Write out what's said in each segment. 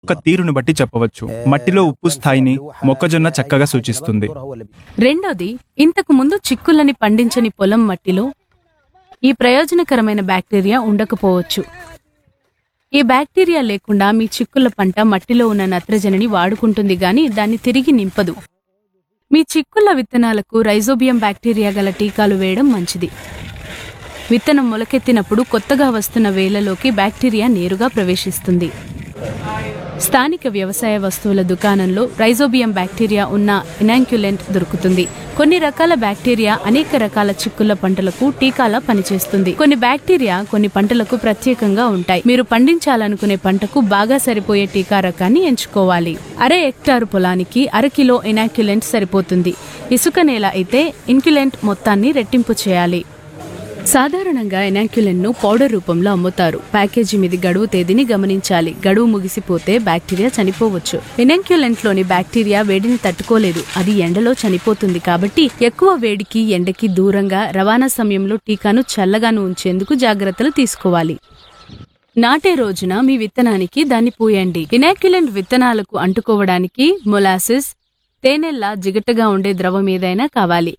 మొక్క తీరును బట్టి చెప్పవచ్చు మట్టిలో ఉప్పు స్థాయిని మొక్కజొన్న చక్కగా సూచిస్తుంది రెండోది ఇంతకు ముందు చిక్కులని పండించని పొలం మట్టిలో ఈ ప్రయోజనకరమైన బ్యాక్టీరియా ఉండకపోవచ్చు ఈ బ్యాక్టీరియా లేకుండా మీ చిక్కుల పంట మట్టిలో ఉన్న నత్రజనిని వాడుకుంటుంది గాని దాన్ని తిరిగి నింపదు మీ చిక్కుల విత్తనాలకు రైజోబియం బ్యాక్టీరియా గల టీకాలు వేయడం మంచిది విత్తనం మొలకెత్తినప్పుడు కొత్తగా వస్తున్న వేలలోకి బ్యాక్టీరియా నేరుగా ప్రవేశిస్తుంది స్థానిక వ్యవసాయ వస్తువుల దుకాణంలో రైజోబియం బ్యాక్టీరియా ఉన్న ఇనాంక్యులెంట్ దొరుకుతుంది కొన్ని రకాల బ్యాక్టీరియా అనేక రకాల చిక్కుళ్ళ పంటలకు టీకాలా పనిచేస్తుంది కొన్ని బ్యాక్టీరియా కొన్ని పంటలకు ప్రత్యేకంగా ఉంటాయి మీరు పండించాలనుకునే పంటకు బాగా సరిపోయే టీకా రకాన్ని ఎంచుకోవాలి అర హెక్టారు పొలానికి అర కిలో ఇనాక్యులెంట్ సరిపోతుంది ఇసుక నేల అయితే ఇన్క్యులెంట్ మొత్తాన్ని రెట్టింపు చేయాలి సాధారణంగా ఎనాక్యులెన్ ను పౌడర్ రూపంలో అమ్ముతారు ప్యాకేజీ మీద గడువు తేదీని గమనించాలి గడువు ముగిసిపోతే బ్యాక్టీరియా చనిపోవచ్చు ఎనాక్యులెంట్ లోని బ్యాక్టీరియా వేడిని తట్టుకోలేదు అది ఎండలో చనిపోతుంది కాబట్టి ఎక్కువ వేడికి ఎండకి దూరంగా రవాణా సమయంలో టీకాను చల్లగాను ఉంచేందుకు జాగ్రత్తలు తీసుకోవాలి నాటే రోజున మీ విత్తనానికి దాన్ని పూయండి ఇనాక్యులెంట్ విత్తనాలకు అంటుకోవడానికి మొలాసిస్ తేనెల్లా జిగటగా ఉండే ద్రవం ఏదైనా కావాలి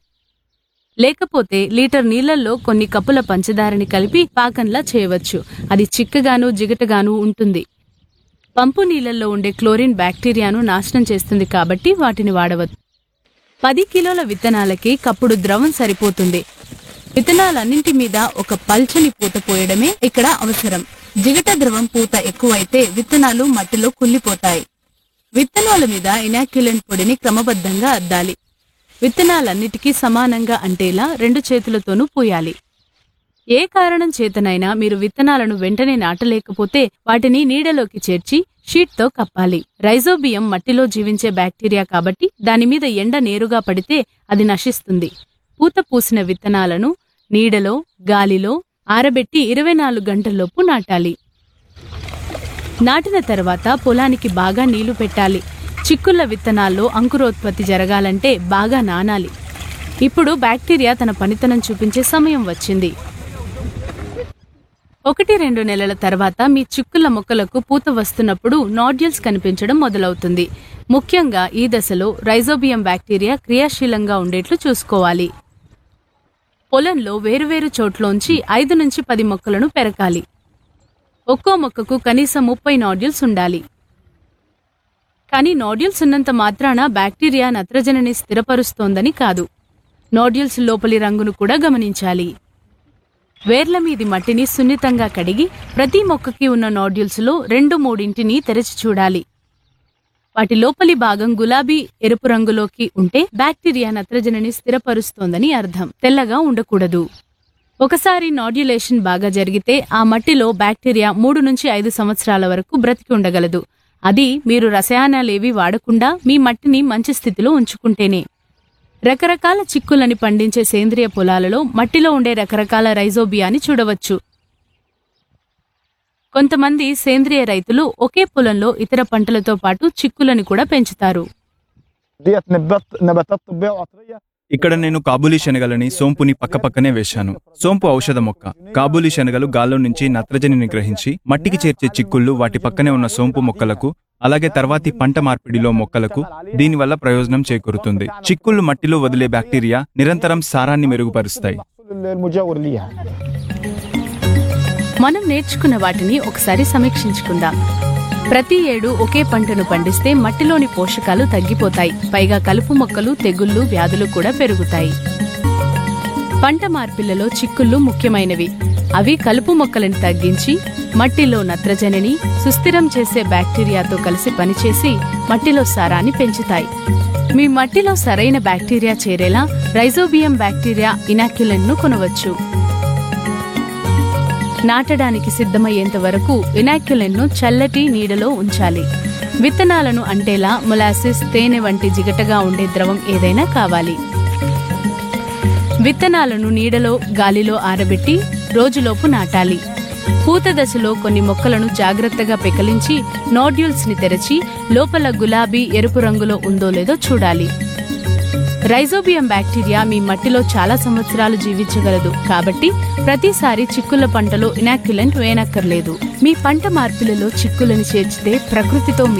లేకపోతే లీటర్ నీళ్లలో కొన్ని కప్పుల పంచదారని కలిపి పాకంలా చేయవచ్చు అది చిక్కగాను జిగటగాను ఉంటుంది పంపు నీళ్లలో ఉండే క్లోరిన్ బ్యాక్టీరియాను నాశనం చేస్తుంది కాబట్టి వాటిని వాడవచ్చు పది కిలోల విత్తనాలకి కప్పుడు ద్రవం సరిపోతుంది విత్తనాలన్నింటి మీద ఒక పల్చని పూత పోయడమే ఇక్కడ అవసరం జిగట ద్రవం పూత ఎక్కువైతే విత్తనాలు మట్టిలో కుళ్ళిపోతాయి విత్తనాల మీద ఇనాక్యులెంట్ పొడిని క్రమబద్ధంగా అద్దాలి విత్తనాలన్నిటికీ సమానంగా అంటేలా రెండు చేతులతోనూ పూయాలి ఏ కారణం చేతనైనా మీరు విత్తనాలను వెంటనే నాటలేకపోతే వాటిని నీడలోకి చేర్చి షీట్తో కప్పాలి రైజోబియం మట్టిలో జీవించే బ్యాక్టీరియా కాబట్టి దాని మీద ఎండ నేరుగా పడితే అది నశిస్తుంది పూత పూసిన విత్తనాలను నీడలో గాలిలో ఆరబెట్టి ఇరవై నాలుగు గంటల్లోపు నాటాలి నాటిన తర్వాత పొలానికి బాగా నీళ్లు పెట్టాలి చిక్కుళ్ళ విత్తనాల్లో అంకురోత్పత్తి జరగాలంటే బాగా నానాలి ఇప్పుడు బ్యాక్టీరియా తన పనితనం చూపించే సమయం వచ్చింది ఒకటి రెండు నెలల తర్వాత మీ చిక్కుళ్ళ మొక్కలకు పూత వస్తున్నప్పుడు నాడ్యూల్స్ కనిపించడం మొదలవుతుంది ముఖ్యంగా ఈ దశలో రైజోబియం బ్యాక్టీరియా క్రియాశీలంగా ఉండేట్లు చూసుకోవాలి పొలంలో వేరువేరు చోట్లోంచి ఐదు నుంచి పది మొక్కలను పెరకాలి ఒక్కో మొక్కకు కనీసం ముప్పై నాడ్యూల్స్ ఉండాలి కానీ నాడ్యూల్స్ ఉన్నంత మాత్రాన బ్యాక్టీరియా నత్రజనిని స్థిరపరుస్తోందని కాదు నాడ్యూల్స్ లోపలి రంగును కూడా గమనించాలి వేర్ల మీది మట్టిని సున్నితంగా కడిగి ప్రతి మొక్కకి ఉన్న నాడ్యూల్స్లో రెండు మూడింటిని తెరచి చూడాలి వాటి లోపలి భాగం గులాబీ ఎరుపు రంగులోకి ఉంటే బ్యాక్టీరియా నత్రజనిని స్థిరపరుస్తోందని అర్థం తెల్లగా ఉండకూడదు ఒకసారి నాడ్యులేషన్ బాగా జరిగితే ఆ మట్టిలో బ్యాక్టీరియా మూడు నుంచి ఐదు సంవత్సరాల వరకు బ్రతికి ఉండగలదు అది మీరు రసాయనాలేవి వాడకుండా మీ మట్టిని మంచి స్థితిలో ఉంచుకుంటేనే రకరకాల చిక్కులని పండించే సేంద్రియ పొలాలలో మట్టిలో ఉండే రకరకాల రైజోబియాని చూడవచ్చు కొంతమంది సేంద్రియ రైతులు ఒకే పొలంలో ఇతర పంటలతో పాటు చిక్కులను కూడా పెంచుతారు ديت نبات نباتات طبيه وعطريه ఇక్కడ నేను కాబూలీ శనగలని సోంపుని పక్కపక్కనే వేశాను సోంపు ఔషధ మొక్క కాబూలీ శనగలు గాల్లో నుంచి నత్రజనిని గ్రహించి మట్టికి చేర్చే చిక్కుళ్ళు వాటి పక్కనే ఉన్న సోంపు మొక్కలకు అలాగే తర్వాతి పంట మార్పిడిలో మొక్కలకు దీనివల్ల ప్రయోజనం చేకూరుతుంది చిక్కుళ్ళు మట్టిలో వదిలే బ్యాక్టీరియా నిరంతరం సారాన్ని మెరుగుపరుస్తాయి المحصول المجاور ليها మనం నేర్చుకున్న వాటిని ఒకసారి సమీక్షించుకుందాం ప్రతి ఏడు ఒకే పంటను పండిస్తే మట్టిలోని పోషకాలు తగ్గిపోతాయి పైగా కలుపు మొక్కలు తెగుళ్ళు వ్యాధులు కూడా పెరుగుతాయి పంట మార్పిళ్లలో చిక్కుళ్ళు ముఖ్యమైనవి అవి కలుపు మొక్కలను తగ్గించి మట్టిలో నత్రజనిని సుస్థిరం చేసే బ్యాక్టీరియాతో కలిసి పనిచేసి మట్టిలో సారాన్ని పెంచుతాయి మీ మట్టిలో సరైన బ్యాక్టీరియా చేరేలా రైజోబియం బ్యాక్టీరియా ఇనాక్యులెన్ ను కొనవచ్చు నాటడానికి సిద్ధమయ్యేంత వరకు ఇనాక్యులెన్ ను చల్లటి నీడలో ఉంచాలి విత్తనాలను అంటేలా మొలాసిస్ తేనె వంటి జిగటగా ఉండే ద్రవం ఏదైనా కావాలి విత్తనాలను నీడలో గాలిలో ఆరబెట్టి రోజులోపు నాటాలి పూత దశలో కొన్ని మొక్కలను జాగ్రత్తగా పెకలించి నోడ్యూల్స్ ని తెరచి లోపల గులాబీ ఎరుపు రంగులో ఉందో లేదో చూడాలి రైజోబియం బ్యాక్టీరియా మీ మట్టిలో చాలా సంవత్సరాలు జీవించగలదు కాబట్టి ప్రతిసారి చిక్కుల పంటలో ఇనాక్యులెంట్ వేయనక్కర్లేదు మీ పంట మార్పులలో చిక్కులను చేర్చితే ప్రకృతితో